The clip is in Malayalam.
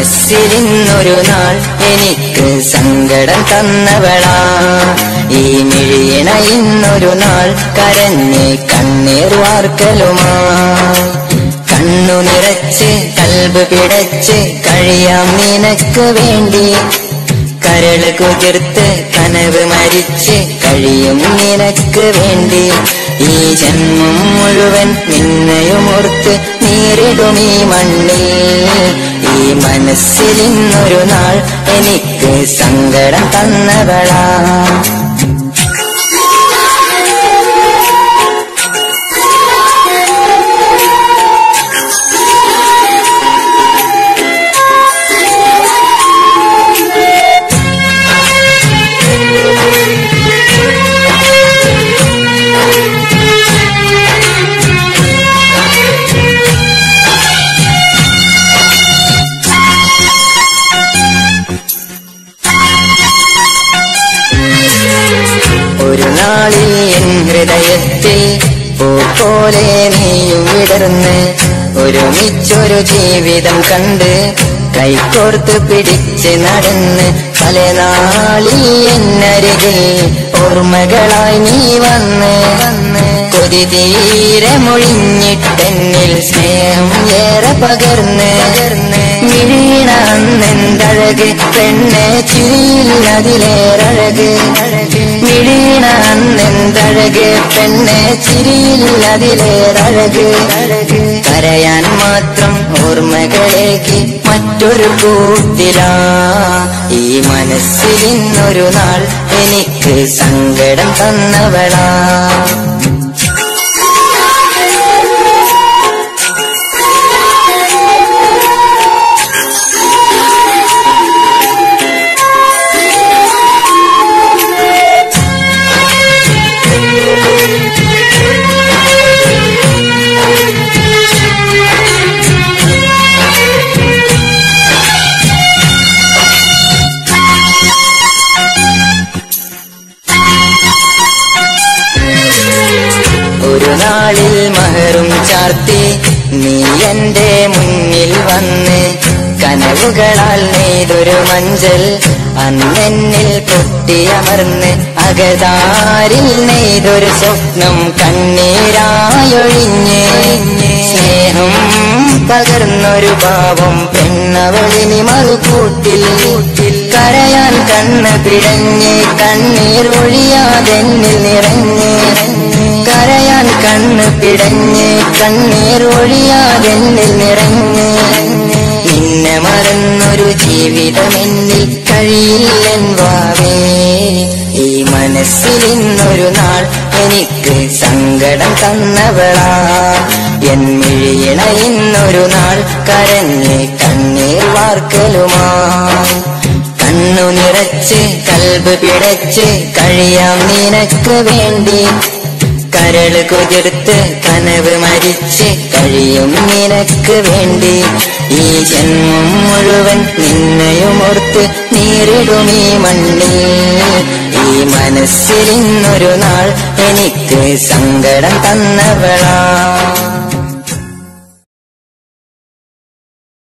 മനസ്സിലിന്നൊരു നാൾ എനിക്ക് സങ്കടം തന്നവളാ ഈ മിഴിയണ ഇന്നൊരു നാൾ കരഞ്ഞ് കണ്ണീർ വാർക്കലുമായി കണ്ണു നിറച്ച് കൽബ് പിടച്ച് കഴിയാം നിനക്ക് വേണ്ടി കരള് കുതിർത്ത് കനവ് മരിച്ച് കഴിയും നിനക്ക് വേണ്ടി ഈ ജന്മം മുഴുവൻ നിന്നെയുമോർത്ത് നേരിടും ഈ മണ്ണിൽ ഈ മനസ്സിൽ ഇന്നൊരു നാൾ എനിക്ക് സങ്കടം തന്നവളാ ഒരു നാളിൽ എൻ ഹൃദയത്തിൽ പൂപോലെ നീയും വിടർന്ന് ഒരുമിച്ചൊരു ജീവിതം കണ്ട് കൈകോർത്ത് പിടിച്ച് നടന്ന് പല നാളിൽ എന്നരികിൽ ഓർമ്മകളായി നീ വന്ന് വന്ന് കൊതി തീരെ മൊഴിഞ്ഞിട്ടെന്നിൽ സ്നേഹം ഏറെ പകർന്ന് പകർന്ന് മിഴീണ അന്നെന്തഴക് പെണ്ണെ ചിരിയില്ലതിലേറഴക് മിഴീണ അന്നെന്തഴക് പെണ്ണെ ചിരിയില്ലതിലേറഴക് കരയാൻ മാത്രം ഓർമ്മകളേക്ക് മറ്റൊരു കൂട്ടിലാ ഈ മനസ്സിൽ ഇന്നൊരു നാൾ എനിക്ക് സങ്കടം തന്നവളാ ഒരു നാളിൽ മഹറും ചാർത്തി നീ എന്റെ മുന്നിൽ വന്ന് കനവുകളാൽ നെയ്തൊരു മഞ്ചൽ അന്നെന്നിൽ പൊട്ടിയമർന്ന് അകതാരിൽ നെയ്തൊരു സ്വപ്നം കണ്ണീരായൊഴിഞ്ഞ് സ്നേഹം പകർന്നൊരു പാവം പെണ്ണവളിനി മറുകൂട്ടിൽ കരയാൻ കണ്ണ് പിടഞ്ഞ് കണ്ണീർ ഒഴിയാതെന്നിൽ നിറഞ്ഞ് കരയാൻ കണ്ണ് പിടഞ്ഞ് കണ്ണീർ ഒഴിയാതെന്നിൽ നിറഞ്ഞ് നിന്നെ മറന്നൊരു ജീവിതമെന്നിൽ കഴിയില്ലെൻ വാവേ ഈ മനസ്സിൽ ഇന്നൊരു നാൾ എനിക്ക് സങ്കടം തന്നവളാ എൻ മിഴിയണ ഇന്നൊരു നാൾ കരഞ്ഞ് കണ്ണീർ വാർക്കലുമായി കണ്ണു നിറച്ച് കൽബ് പിടച്ച് കഴിയാം നിനക്ക് വേണ്ടി കരള് കുതിർത്ത് കനവ് മരിച്ച് കഴിയും നിനക്ക് വേണ്ടി ഈ ജന്മം മുഴുവൻ നിന്നെയുമോർത്ത് നേരിടും ഈ മണ്ണിൽ ഈ മനസ്സിൽ ഇന്നൊരു നാൾ എനിക്ക് സങ്കടം തന്നവളാ